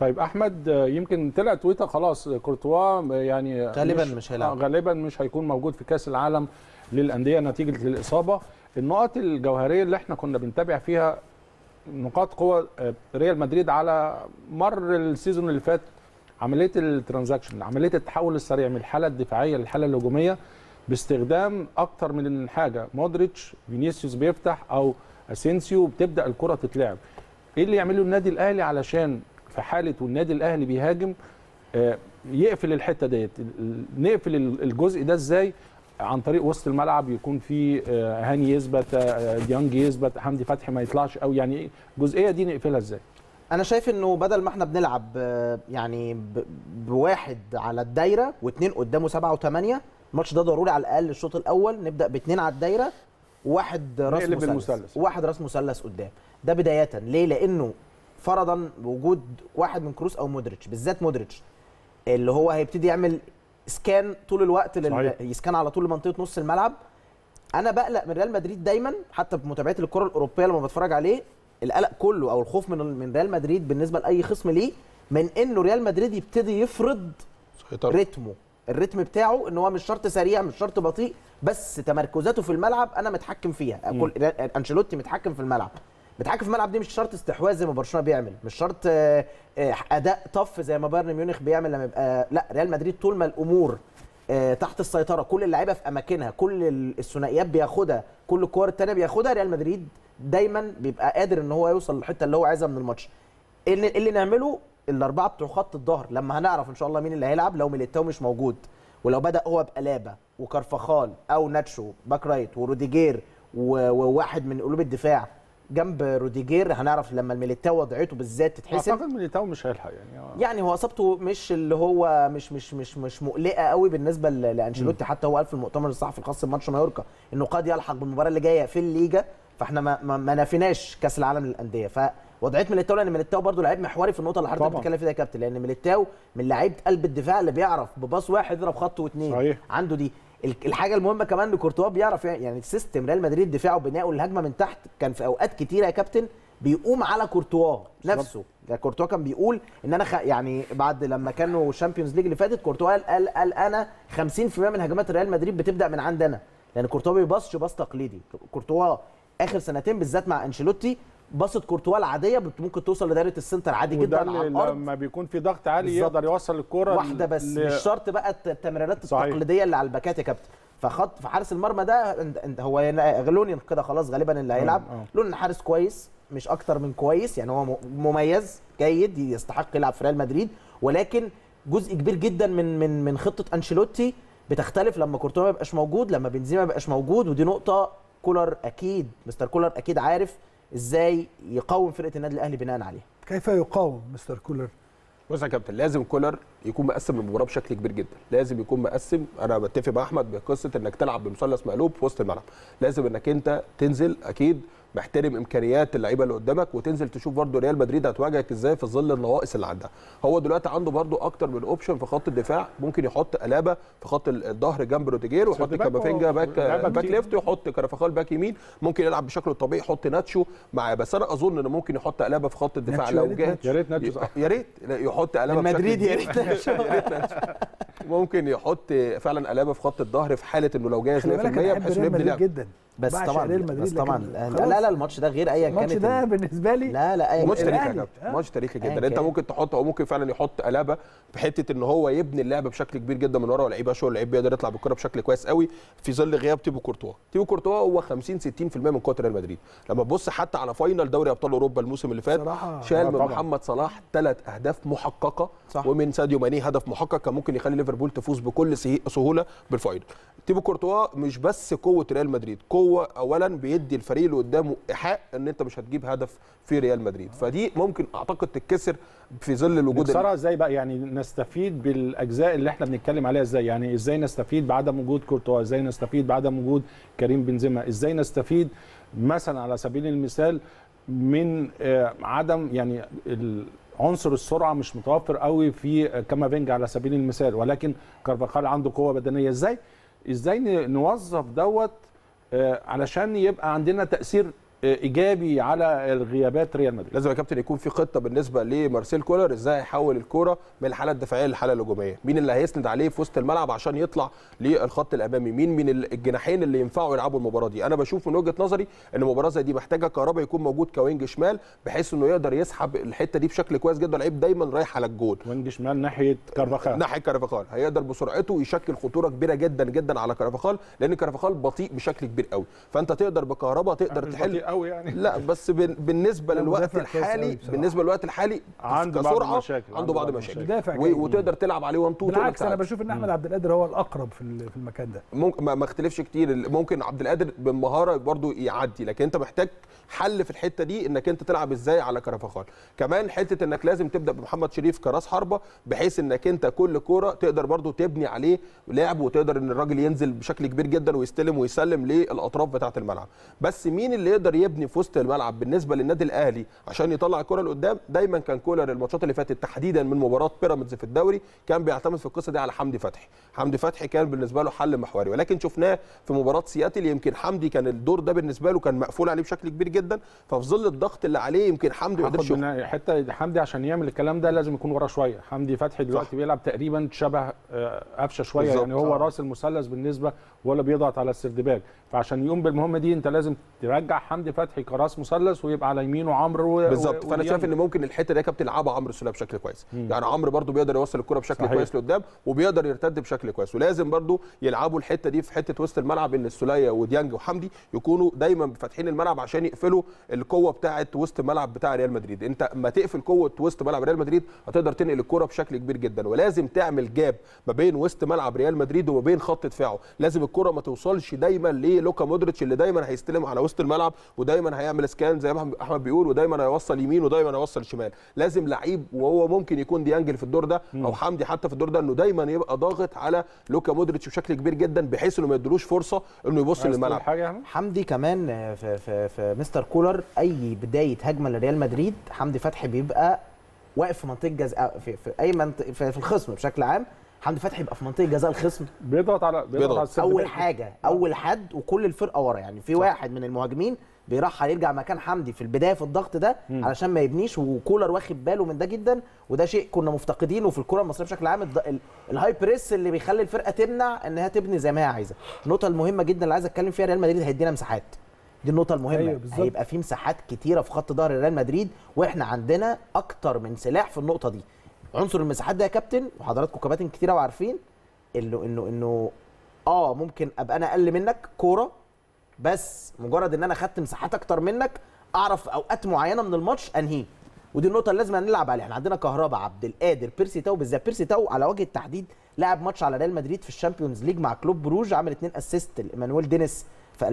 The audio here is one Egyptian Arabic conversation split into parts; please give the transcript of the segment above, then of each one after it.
طيب احمد آه، يمكن طلع تويتر خلاص آه، كورتوا آه، يعني غالباً مش هيلعب. آه، غالبا مش هيكون موجود في كاس العالم للانديه نتيجه الاصابه النقط الجوهريه اللي احنا كنا بنتابع فيها نقاط قوه آه، ريال مدريد على مر السيزون اللي فات عمليه الترانزاكشن عمليه التحول السريع من الحاله الدفاعيه للحاله الهجوميه باستخدام اكتر من حاجه مودريتش فينيسيوس بيفتح او اسينسيو بتبدا الكره تتلعب ايه اللي يعمله النادي الاهلي علشان في حاله والنادي الاهلي بيهاجم آه، يقفل الحته ديت ال- ال- نقفل ال- الجزء ده ازاي عن طريق وسط الملعب يكون في آه، هاني يثبت آه، ديانج يثبت حمدي فتحي ما يطلعش قوي يعني إيه الجزئيه دي نقفلها ازاي انا شايف انه بدل ما احنا بنلعب آه، يعني ب- بواحد على الدايره واثنين قدامه سبعه وثمانيه الماتش ده ضروري على الاقل الشوط الاول نبدا باثنين على الدايره وواحد راس نقلب مثلث المثلث. وواحد راس مثلث قدام ده بدايه ليه لانه فرضا وجود واحد من كروس او مودريتش بالذات مودريتش اللي هو هيبتدي يعمل سكان طول الوقت لل... صحيح. يسكان على طول منطقه نص الملعب انا بقلق من ريال مدريد دايما حتى بمتابعتي للكره الاوروبيه لما بتفرج عليه القلق كله او الخوف من من ريال مدريد بالنسبه لاي خصم ليه من انه ريال مدريد يبتدي يفرض سيطرة. رتمه الريتم بتاعه ان هو مش شرط سريع مش شرط بطيء بس تمركزاته في الملعب انا متحكم فيها كل انشيلوتي متحكم في الملعب متحكم في الملعب دي مش شرط استحواذ زي ما برشلونه بيعمل مش شرط آه، آه، اداء طف زي ما بايرن ميونخ بيعمل لما يبقى لا ريال مدريد طول ما الامور آه، تحت السيطره كل اللعيبه في اماكنها كل ال- الثنائيات بياخدها كل الكور الثانيه بياخدها ريال مدريد دايما بيبقى قادر ان هو يوصل للحته اللي هو عايزها من الماتش اللي, اللي نعمله الاربعه بتوع خط الظهر لما هنعرف ان شاء الله مين اللي هيلعب لو ميليتاو مش موجود ولو بدا هو بألابا وكارفخال او ناتشو باك رايت وروديجير و- وواحد من قلوب الدفاع جنب روديجير هنعرف لما الميليتاو وضعته بالذات تتحسب اعتقد ميليتاو مش هيلحق يعني آه. يعني هو اصابته مش اللي هو مش مش مش مش مقلقه قوي بالنسبه ل- لانشيلوتي حتى هو قال في المؤتمر الصحفي الخاص بماتش مايوركا انه قد يلحق بالمباراه اللي جايه في الليجا فاحنا ما, ما, ما نافيناش كاس العالم للانديه فوضعيه ميليتاو لان ميليتاو برضه لعيب محوري في النقطه اللي حضرتك طبعاً. بتتكلم فيها يا كابتن لان ميليتاو من لعيبه قلب الدفاع اللي بيعرف بباص واحد يضرب خط واثنين صحيح. عنده دي ال- الحاجه المهمه كمان ان كورتوا بيعرف يعني, يعني سيستم ريال مدريد دفاعه وبنائه الهجمه من تحت كان في اوقات كتيره يا كابتن بيقوم على كورتوا نفسه ده كورتوا كان بيقول ان انا خ... يعني بعد لما كانوا الشامبيونز ليج اللي فاتت كورتوا قال قال, قال انا 50% من هجمات ريال مدريد بتبدا من عندنا لان كورتوا ما بيباصش باص تقليدي كورتوا اخر سنتين بالذات مع انشيلوتي باصه كورتوا العاديه بت- ممكن توصل لدايره السنتر عادي وده جدا على اللي الارض لما بيكون في ضغط عالي بالظبط. يقدر يوصل الكره واحده بس ل- مش شرط بقى الت- التمريرات صحيح. التقليديه اللي على الباكات يا كابتن فخط في حارس المرمى ده انت- انت هو ين- لونين كده خلاص غالبا اللي هيلعب آه. لونين حارس كويس مش اكتر من كويس يعني هو م- مميز جيد يستحق يلعب في ريال مدريد ولكن جزء كبير جدا من من من خطه انشيلوتي بتختلف لما كورتوا ما يبقاش موجود لما بنزيما ما يبقاش موجود ودي نقطه كولر اكيد مستر كولر اكيد عارف ازاي يقوم فرقه النادي الاهلي بناء عليها كيف يقاوم مستر كولر بص يا كابتن لازم كولر يكون مقسم المباراه بشكل كبير جدا لازم يكون مقسم انا بتفق مع احمد بقصه انك تلعب بمثلث مقلوب في وسط الملعب لازم انك انت تنزل اكيد محترم امكانيات اللعيبه اللي قدامك وتنزل تشوف برده ريال مدريد هتواجهك ازاي في ظل النواقص اللي عندها هو دلوقتي عنده برده اكتر من اوبشن في خط الدفاع ممكن يحط قلابه في خط الظهر جنب روديجير ويحط سيرد باك كامافينجا و- باك لعبة باك كتير. ليفت ويحط كرفخال باك يمين ممكن يلعب بشكله الطبيعي يحط ناتشو معاه بس انا اظن انه ممكن يحط قلابه في خط الدفاع ناتشو، يا لو ريت جه ناتشو. يا ريت ناتشو صح. يا ريت لا، يحط قلابه من بشكل مدريد يا كبير. ريت يا ريت ناتشو. ممكن يحط فعلا قلابه في خط الظهر في حاله انه لو جاهز 100% خلي بالك انا بحب بحيث انه ريال يبني مدريد لعب جدا بس بعشق طبعا ريال مدريد بس طبعا لكن لا, خلاص. لا لا الماتش ده غير ايا الماتش كانت ده ال- بالنسبه لي لا لا ايا ماتش كان تاريخي يا الأهلي. كابتن ماتش تاريخي أيا جدا انت كان. ممكن تحط او ممكن فعلا يحط قلابه في حته ان هو يبني اللعب بشكل كبير جدا من ورا ولعيب اشول لعيب بيقدر يطلع بالكره بشكل كويس قوي في ظل غياب تيبو كورتوا تيبو كورتوا هو 50 60% من قوه ريال مدريد لما تبص حتى على فاينل دوري ابطال اوروبا الموسم اللي فات صراحة. شال آه من طبعاً. محمد صلاح ثلاث اهداف محققه صح. ومن ساديو ماني هدف محقق كان ممكن يخلي ليفربول تفوز بكل سه- سهوله بالفاينل تيبو كورتوا مش بس قوه ريال مدريد قوه اولا بيدي الفريق اللي قدامه ايحاء ان انت مش هتجيب هدف في ريال مدريد فدي ممكن اعتقد تتكسر في ظل الوجود نكسرها ازاي بقى يعني نستفيد بالاجزاء اللي احنا بنتكلم عليها ازاي يعني ازاي نستفيد بعدم وجود كورتوا ازاي نستفيد بعدم وجود كريم بنزيما ازاي نستفيد مثلا على سبيل المثال من آه، عدم يعني ال- عنصر السرعه مش متوفر قوي في آه، كامافينجا على سبيل المثال ولكن كارفاخال عنده قوه بدنيه ازاي ازاي ن- نوظف دوت آه، علشان يبقى عندنا تاثير آه، ايجابي على الغيابات ريال مدريد لازم يا كابتن يكون في خطه بالنسبه لمارسيل كولر ازاي هيحول الكوره من الحاله الدفاعيه للحاله الهجوميه مين اللي هيسند عليه في وسط الملعب عشان يطلع للخط الامامي مين من الجناحين اللي ينفعوا يلعبوا المباراه دي انا بشوف من وجهه نظري ان مباراه زي دي محتاجه كهربا يكون موجود كوينج شمال بحيث انه يقدر يسحب الحته دي بشكل كويس جدا لعيب دايما رايح على الجول وينج شمال ناحيه كارفاخال ناحيه كارفاخال هيقدر بسرعته يشكل خطوره كبيره جدا جدا على كارفاخال لان كارفاخال بطيء بشكل كبير قوي فانت تقدر بكهربا تقدر مش تحل بطيء قوي يعني لا بس بن- بالنسبه لا، للوقت مدافع كويس قوي الحالي بصراحة. بالنسبه للوقت الحالي عنده بعض كسرعة المشاكل، عنده بعض عنده المشاكل مدافع و- جيد. وتقدر تلعب عليه 1 2 بالعكس انا بشوف ان احمد عبد القادر هو الاقرب في ال- في المكان ده ممكن ما ما اختلفش كتير ممكن عبد القادر بالمهاره برضو يعدي لكن انت محتاج حل في الحته دي انك انت تلعب ازاي على كرفخال كمان حته انك لازم تبدا بمحمد شريف كراس حربه بحيث انك انت كل كوره تقدر برضو تبني عليه لعب وتقدر ان الراجل ينزل بشكل كبير جدا ويستلم ويسلم للاطراف بتاعه الملعب بس مين اللي يقدر يبني في وسط الملعب بالنسبه للنادي الاهلي عشان يطلع الكره لقدام دايما كان كولر الماتشات اللي فاتت تحديدا من مباراه بيراميدز في الدوري كان بيعتمد في القصه دي على حمدي فتحي حمدي فتحي كان بالنسبه له حل محوري ولكن شفناه في مباراه سياتل يمكن حمدي كان الدور ده بالنسبه له كان مقفول عليه بشكل كبير جدا ففي ظل الضغط اللي عليه يمكن حمدي ما هاخد قدرش من حته حمدي عشان يعمل الكلام ده لازم يكون وراه شويه حمدي فتحي دلوقتي صح. بيلعب تقريبا شبه آه، قفشه شويه بالظبط. يعني هو آه. راس المثلث بالنسبه ولا بيضغط على السردباك فعشان يقوم بالمهمه دي انت لازم ترجع حمدي فتحي كراس مثلث ويبقى على يمينه عمرو و- بالظبط و- فانا شايف وديانج. ان ممكن الحته دي يا كابتن يلعبها عمرو السوليه بشكل كويس مم. يعني عمرو برده بيقدر يوصل الكره بشكل صحيح. كويس لقدام وبيقدر يرتد بشكل كويس ولازم برده يلعبوا الحته دي في حته وسط الملعب ان السوليه وديانج وحمدي يكونوا دايما فاتحين الملعب عشان يقفلوا القوه بتاعه وسط الملعب بتاع ريال مدريد انت اما تقفل قوه وسط ملعب ريال مدريد هتقدر تنقل الكره بشكل كبير جدا ولازم تعمل جاب ما بين وسط ملعب ريال مدريد وما بين خط دفاعه لازم الكره ما توصلش دايما للوكا مودريتش اللي دايما هيستلم على وسط الملعب ودايما هيعمل سكان زي ما احمد بيقول ودايما هيوصل يمين ودايما هيوصل شمال لازم لعيب وهو ممكن يكون ديانجل في الدور ده او حمدي حتى في الدور ده انه دايما يبقى ضاغط على لوكا مودريتش بشكل كبير جدا بحيث انه ما يدلوش فرصه انه يبص عايز تقول للملعب حاجه يعني حمدي كمان آه، في, في, في مستر كولر اي بدايه هجمه لريال مدريد حمدي فتحي بيبقى واقف في منطقه جزاء في, في اي منطقه في, في الخصم بشكل عام حمدي فتحي يبقى في منطقه جزاء الخصم بيضغط على بيضغط بيضغط. على السردباك. اول حاجه اول حد وكل الفرقه ورا يعني في واحد من المهاجمين بيرحل يرجع مكان حمدي في البدايه في الضغط ده مم. علشان ما يبنيش وكولر واخد باله من ده جدا وده شيء كنا مفتقدينه في الكره المصريه بشكل عام الض- ال- الهاي بريس اللي بيخلي الفرقه تمنع انها تبني زي ما هي عايزه النقطه المهمه جدا اللي عايز اتكلم فيها ريال مدريد هيدينا مساحات دي النقطه المهمه أيوة أيوة بالظبط. هيبقى في مساحات كتيره في خط ظهر ريال مدريد واحنا عندنا اكتر من سلاح في النقطه دي عنصر المساحات ده يا كابتن وحضراتكم كباتن كتيره وعارفين انه انه انه اه ممكن ابقى انا اقل منك كوره بس مجرد ان انا خدت مساحات اكتر منك اعرف اوقات معينه من الماتش انهيه ودي النقطه اللي لازم نلعب عليها احنا عندنا كهربا عبد القادر بيرسي تاو بالذات بيرسي تاو على وجه التحديد لعب ماتش على ريال مدريد في الشامبيونز ليج مع كلوب بروج عمل اتنين اسيست لايمانويل دينيس في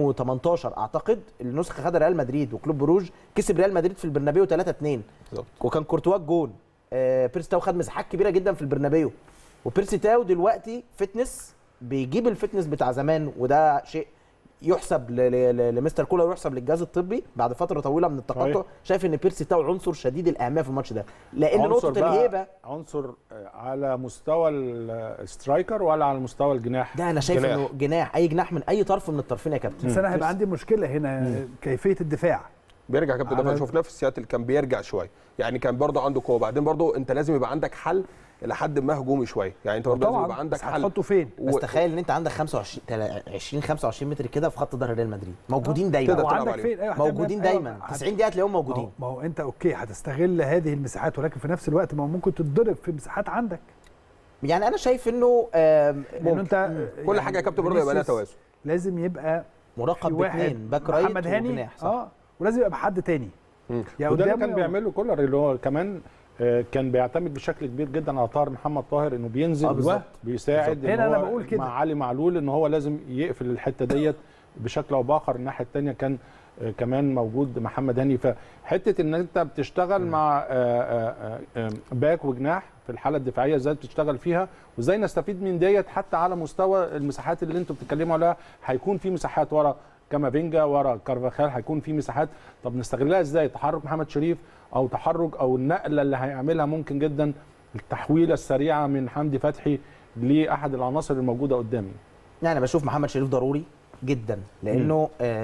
2018 اعتقد النسخه خدها ريال مدريد وكلوب بروج كسب ريال مدريد في البرنابيو 3 2 بالظبط. وكان كورتوا الجون آه بيرسي تاو خد مساحات كبيره جدا في البرنابيو وبيرسي تاو دلوقتي فتنس بيجيب الفتنس بتاع زمان وده شيء يحسب ل- ل- ل- لمستر كولر ويحسب للجهاز الطبي بعد فتره طويله من التقطع صحيح. شايف ان بيرسي تاو عنصر شديد الاهميه في الماتش ده لان عنصر نقطه بقى- الهيبه عنصر آه، على مستوى السترايكر ولا على مستوى الجناح ده انا شايف جناح. انه جناح اي جناح من اي طرف من الطرفين يا كابتن بس انا هيبقى عندي مشكله هنا كيفيه الدفاع بيرجع يا كابتن على- ده شفناه في سياتل كان بيرجع شويه يعني كان برضه عنده قوه بعدين برضه انت لازم يبقى عندك حل الى حد ما هجومي شويه يعني انت برضه لازم يبقى طبعا عندك بس حل هتحطه فين بس و- تخيل ان انت عندك 25 تلا- 20 25 متر كده في خط ظهر ريال مدريد موجودين دايما تقدر تلعب وعندك عليه. فين أيوة، هتعمل- موجودين أيوة، دايما هت- 90 دقيقه تلاقيهم ما هو- موجودين ما هو انت اوكي هتستغل هذه المساحات ولكن في نفس الوقت ما هو ممكن تتضرب في مساحات عندك يعني انا شايف انه آم، لانه انت كل يعني حاجه يا كابتن برضه يبقى لها فينيسيوس توازن لازم يبقى مراقب في واحد باثنين باك رايت محمد هاني وجناح صح اه ولازم يبقى بحد تاني مم. يا وده اللي قدامه كان يا- بيعمله كولر اللي هو كمان آه، كان بيعتمد بشكل كبير جدا على طاهر محمد طاهر انه بينزل آه، بالظبط. بيساعد بالظبط. إن هنا أنا هو بقول كده. مع علي معلول ان هو لازم يقفل الحته ديت بشكل او باخر الناحيه الثانيه كان آه، كمان موجود محمد هاني فحته ان انت بتشتغل مع آه، آه، آه، باك وجناح في الحاله الدفاعيه ازاي بتشتغل فيها وازاي نستفيد من ديت حتى على مستوى المساحات اللي انتوا بتتكلموا عليها هيكون في مساحات ورا كامافينجا ورا كارفاخال هيكون في مساحات طب نستغلها ازاي تحرك محمد شريف او تحرك او النقله اللي هيعملها ممكن جدا التحويله السريعه من حمدي فتحي لاحد العناصر الموجوده قدامي يعني بشوف محمد شريف ضروري جدا لانه آه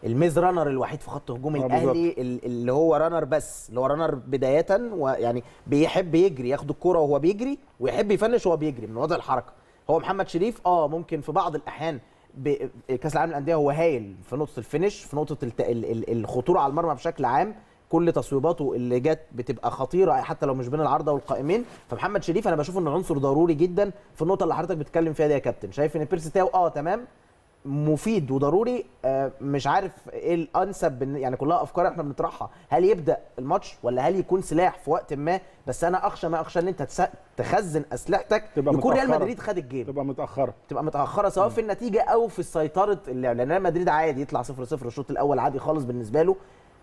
الميز رانر الوحيد في خط هجوم آه، الاهلي ال- اللي هو رانر بس اللي هو رانر بدايه ويعني بيحب يجري ياخد الكرة وهو بيجري ويحب يفنش وهو بيجري من وضع الحركه هو محمد شريف اه ممكن في بعض الاحيان ب- كاس العالم للانديه هو هايل في نقطه الفينش في نقطه الت... ال... ال... الخطوره على المرمى بشكل عام كل تصويباته اللي جت بتبقى خطيره حتى لو مش بين العارضه والقائمين فمحمد شريف انا بشوف انه عنصر ضروري جدا في النقطه اللي حضرتك بتتكلم فيها دي يا كابتن شايف ان بيرسي تاو اه تمام مفيد وضروري آه، مش عارف ايه الانسب بالن- يعني كلها افكار احنا بنطرحها هل يبدا الماتش ولا هل يكون سلاح في وقت ما بس انا اخشى ما اخشى ان انت تس- تخزن اسلحتك تبقى يكون ريال متأخرة. مدريد خد الجيم تبقى متاخره تبقى متاخره سواء في النتيجه او في سيطره اللعب لان ريال مدريد عادي يطلع 0 0 الشوط الاول عادي خالص بالنسبه له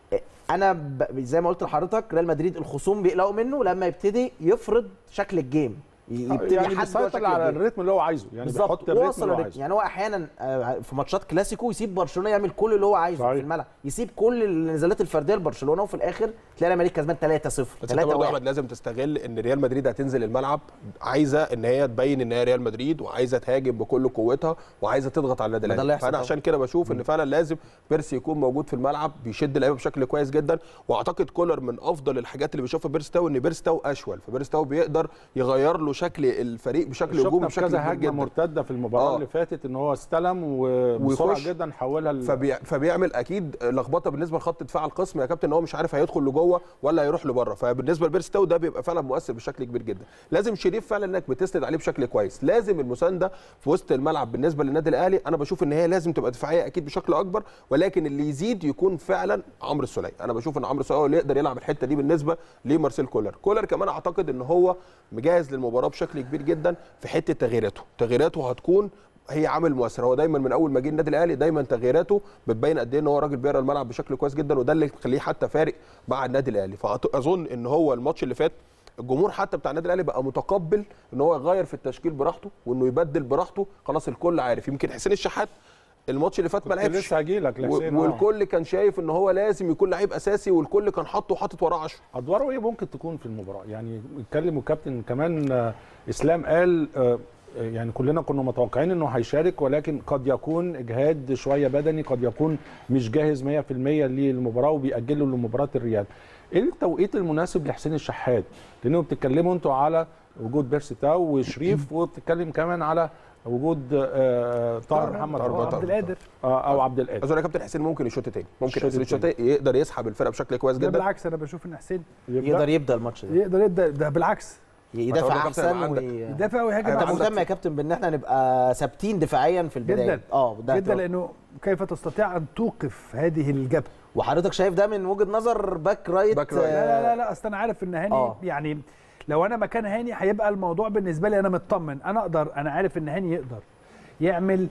انا ب... زي ما قلت لحضرتك ريال مدريد الخصوم بيقلقوا منه لما يبتدي يفرض شكل الجيم يبتدي يعني يحدد هو بيسيطر شكل على الجيم. الريتم اللي هو عايزه يعني بالظبط بيحط الريتم وصل اللي هو الريتم عايزه يعني هو احيانا آه، في ماتشات كلاسيكو يسيب برشلونه يعمل كل اللي هو عايزه صحيح. في الملعب يسيب كل النزالات الفرديه لبرشلونه وفي الاخر تلاقي ريال مدريد كسبان 3 0 بس انت 3 برضه 1 احمد لازم تستغل ان ريال مدريد هتنزل الملعب عايزه ان هي تبين ان هي ريال مدريد وعايزه تهاجم بكل قوتها وعايزه تضغط على النادي ما ده اللي الاهلي هيحصل فانا طبعا. عشان كده بشوف ان فعلا لازم بيرسي يكون موجود في الملعب بيشد اللعيبه بشكل كويس جدا واعتقد كولر من افضل الحاجات اللي بيشوفها بيرسي تاو ان بيرسي تاو اشول فبيرسي تاو بيقدر يغير له شكل الفريق بشكل هجومي شفنا في بشكل كذا كبير هجمه جدا مرتده في المباراه آه. اللي فاتت ان هو استلم وبسرعه ويخش. جدا حولها ل- فبي... فبيعمل اكيد لخبطه بالنسبه لخط دفاع الخصم يا كابتن ان هو مش عارف هيدخل لجوه ولا هيروح لبره فبالنسبه لبيرستو ده بيبقى فعلا مؤثر بشكل كبير جدا لازم شريف فعلا انك بتسند عليه بشكل كويس لازم المسانده في وسط الملعب بالنسبه للنادي الاهلي انا بشوف ان هي لازم تبقى دفاعيه اكيد بشكل اكبر ولكن اللي يزيد يكون فعلا عمرو السوليه انا بشوف ان عمرو السوليه هو اللي يقدر يلعب الحته دي بالنسبه لمارسيل كولر كولر كمان اعتقد ان هو مجهز للمباراه بشكل كبير جدا في حته تغييراته تغييراته هتكون هي عامل مؤثر هو دايما من اول ما جه النادي الاهلي دايما تغييراته بتبين قد ايه ان هو راجل بيقرا الملعب بشكل كويس جدا وده اللي يخليه حتى فارق مع النادي الاهلي فاظن ان هو الماتش اللي فات الجمهور حتى بتاع النادي الاهلي بقى متقبل ان هو يغير في التشكيل براحته وانه يبدل براحته خلاص الكل عارف يمكن حسين الشحات الماتش اللي فات ما كنت لعبش لسه هجيلك و- لحسين آه. والكل كان شايف ان هو لازم يكون لعيب اساسي والكل كان حاطه وحاطط وراه 10 ادواره ايه ممكن تكون في المباراه يعني اتكلم الكابتن كمان آه، اسلام قال آه، يعني كلنا كنا متوقعين انه هيشارك ولكن قد يكون اجهاد شويه بدني قد يكون مش جاهز 100% للمباراه وبيأجله لمباراه الريال ايه التوقيت المناسب لحسين الشحات لانه بتتكلموا انتوا على وجود بيرسي تاو وشريف وبتتكلم كمان على وجود آه، طاهر محمد طاهر طاهر. طاهر. عبد القادر آه، او عبد القادر اظن يا كابتن حسين ممكن يشوط تاني ممكن الشوط حسين يشوط التاني. تاني يقدر يسحب الفرقه بشكل كويس ده جدا بالعكس انا بشوف ان حسين يقدر يبدا الماتش ده يقدر يبدا ده بالعكس ما يدافع تقول له كابتن احسن يبقى عندك- وي... يدافع ويهاجم انت هيبقى أحسن. عندك- مهتم يا كابتن بان احنا نبقى ثابتين دفاعيا في البدايه جدا اه ده جدا هتبقى- لانه كيف تستطيع ان توقف هذه الجبهه وحضرتك شايف ده من وجهه نظر باك رايت باك رايت. لا لا لا, لا اصل انا عارف ان هاني آه. يعني لو انا مكان هاني هيبقى الموضوع بالنسبه لي انا مطمن انا اقدر انا عارف ان هاني يقدر يعمل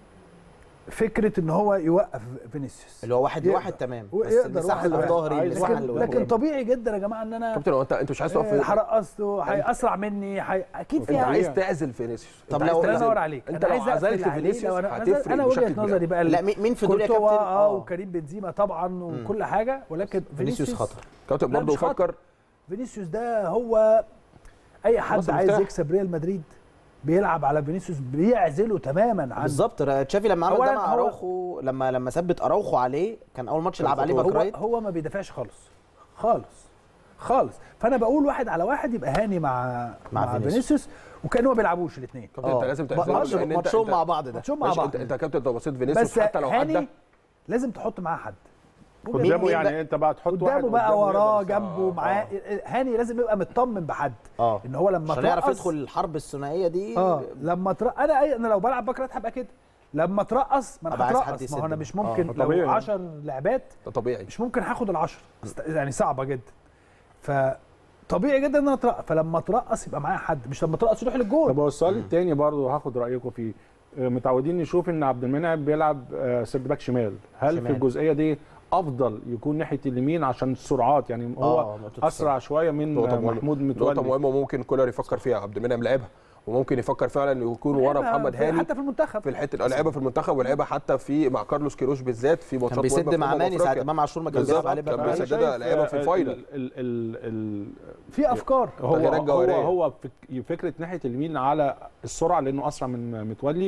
فكره ان هو يوقف فينيسيوس اللي هو واحد يقدر. لواحد تمام بس ويقدر المساحه واحد اللي في لواحد. ظهري عايز المساحه واحد اللي لواحد. لكن طبيعي جدا يا جماعه ان انا كابتن هو انت انت مش عايز تقف آه، في حرقصته هيأسرع مني حي... اكيد انت في عايز حاجة. تعزل فينيسيوس طب انت لو- عايز الله تعزل. ينور عليك انت انا لو عايز اقفل عزلت عليه فينيسيوس لو انا هتفرق انا بشكل وجهه كبير نظري بقى لا مين مين في دول يا كورتوا كابتن اه وكريم بنزيما طبعا وكل حاجه ولكن فينيسيوس فينيسيوس خطر كابتن لا، برضه مش خطر. فكر فينيسيوس ده هو اي حد مصر عايز مفتاح. يكسب ريال مدريد بيلعب على فينيسيوس بيعزله تماما عن بالظبط تشافي لما عمل أولاً ده مع هو- اراوخو لما لما ثبت اراوخو عليه كان اول ماتش كان يلعب عليه خطوة. باك هو رايت هو ما بيدافعش خالص خالص خالص فانا بقول واحد على واحد يبقى هاني مع مع مع, فينيسيوس. فينيسيوس وكان هو بيلعبوش الاثنين كابتن انت آه. لازم ماتش- تعزل لأن انت- ماتشهم انت- مع بعض ده ماتشهم مع ماشي بعض انت انت يا كابتن لو بصيت فينيسيوس بس حتى لو هاني عدى لازم تحط معاه حد مين- قدامه مين يعني بقى؟ انت بقى تحط واحد قدامه بقى قدامه وراه يقدر يساعد. جنبه معاه هاني لازم يبقى مطمن بحد اه ان هو لما عشان يعرف ترقص يدخل الحرب الثنائيه دي اه لما ترقص انا أي... انا لو بلعب باك رايت هبقى كده لما ترقص ما أبقى انا عايز حد هترقص ما هو يسد انا بقى. مش آه، ممكن لو طبيعي. 10 لعبات ده طبيعي مش ممكن هاخد العشرة است- يعني صعبه جدا فطبيعي جدا ان انا اترقص فلما اترقص يبقى معايا حد مش لما ترقص يروح للجول طب هو السؤال الثاني برضه هاخد رايكم فيه آه، متعودين نشوف ان عبد المنعم بيلعب آه، سيرد باك شمال هل شمال. في الجزئيه دي افضل يكون ناحيه اليمين عشان السرعات يعني هو آه، نقطة اسرع شويه من نقطة آه، مهمة. محمود نقطة متولي مهمة وممكن كولر يفكر فيها عبد المنعم لعبها وممكن يفكر فعلا انه يكون ورا لعبها محمد في- هاني حتى في المنتخب في الحته لعبها في المنتخب ولعبها حتى في مع كارلوس كيروش بالذات في ماتشات كان بيسد مهمة في مع أمم ماني ساعه أفريقيا. امام عاشور ما كان بالظبط، بيلعب عليه كان باك أنا رايت. بيسددها شايف، لعيبة في آه، الفاينل. ال- ال- ال- ال- في افكار هو تغييرات هو جوهرية. هو فك- فكره ناحيه اليمين على السرعه لانه اسرع من متولي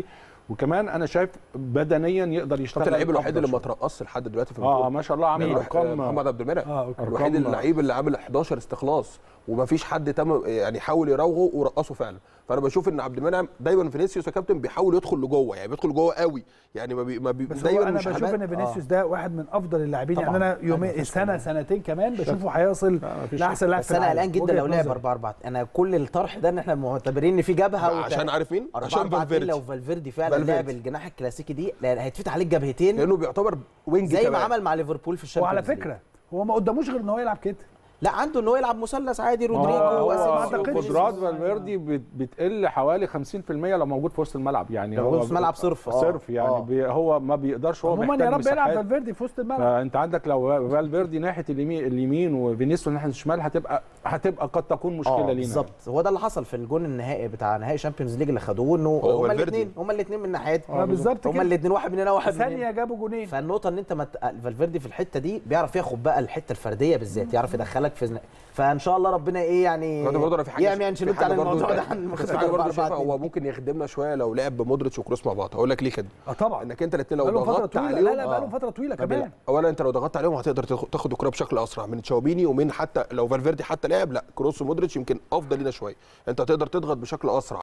وكمان انا شايف بدنيا يقدر شفت يشتغل اللعيب الوحيد أفضل اللي ما شوية. ترقصش لحد دلوقتي في اه البطوله ما شاء الله عامل مين؟ ارقام محمد عبد المنعم اه اوكي الوحيد أرقام- اللعيب اللي عامل 11 استخلاص ومفيش حد تم يعني حاول يراوغه ورقصه فعلا فانا بشوف ان عبد المنعم دايما فينيسيوس يا كابتن بيحاول يدخل لجوه يعني بيدخل جوه قوي يعني ما بي ما بي بس دايما هو انا مش بشوف حماق. ان فينيسيوس ده واحد من افضل اللاعبين يعني طبعاً. انا يومين مفيش سنه كلام. سنتين كمان بشوفه هيصل لا، مفيش لاحسن لاعب بس في انا العالم قلقان جدا وجهة لو لعب نظري. 4 4 انا كل الطرح ده ان احنا معتبرين ان في جبهه وبتاع. عشان عارف مين؟ 4 عشان 4 فالفيردي لو فالفيردي فعلا فالفيردي. لعب الجناح الكلاسيكي دي لا هيتفتح عليه الجبهتين لانه بيعتبر وينج زي ما كمان. عمل مع ليفربول في الشامبيونز وعلى ليج. فكره هو ما قداموش غير ان هو يلعب كده لا عنده ان هو يلعب مثلث عادي هو- رودريجو هو ما واسينسيو. أعتقدش. قدرات إنه- فالفيردي بت- بتقل حوالي 50% لو موجود في وسط الملعب يعني لو هو موجود في الملعب صرف، آه. صرف يعني آه. بي هو ما بيقدرش هو عموما محتاج يا رب يلعب مساحات. فالفيردي في وسط الملعب فانت عندك لو فالفيردي ناحيه اليمين اليمين وفينيسيوس ناحيه الشمال هتبقى هتبقى قد تكون مشكله اه لينا بالظبط هو ده اللي حصل في الجون النهائي بتاع نهائي شامبيونز ليج اللي خدوه انه هو هما فالفيردي. الاثنين هما الاثنين من ناحيتي آه، بالظبط هما كده. الاثنين واحد من هنا واحد من هنا ثانيه جابوا جونين فالنقطه ان انت مت... فالفيردي في الحته دي بيعرف ياخد بقى الحته الفرديه بالذات يعرف يدخلك في زن... فان شاء الله ربنا ايه يعني برضه برضه انا في حاجه يعمي في انشيلوتي حاجة عن برضه- الموضوع ده عن بس في حاجه برضه شايفها هو 4 ممكن يخدمنا شويه لو لعب بمودريتش وكروس مع بعض هقول لك ليه كده اه طبعا انك انت الاثنين لو بقالهم فتره ضغطت طويله عليهم لا لا آه. بقالهم فتره طويله ما بيلعب. كمان اولا انت لو ضغطت عليهم هتقدر تاخد تاخد الكره بشكل اسرع من تشاوبيني ومن حتى لو فالفيردي حتى لعب لا كروس ومودريتش يمكن افضل لينا شويه انت هتقدر تضغط بشكل اسرع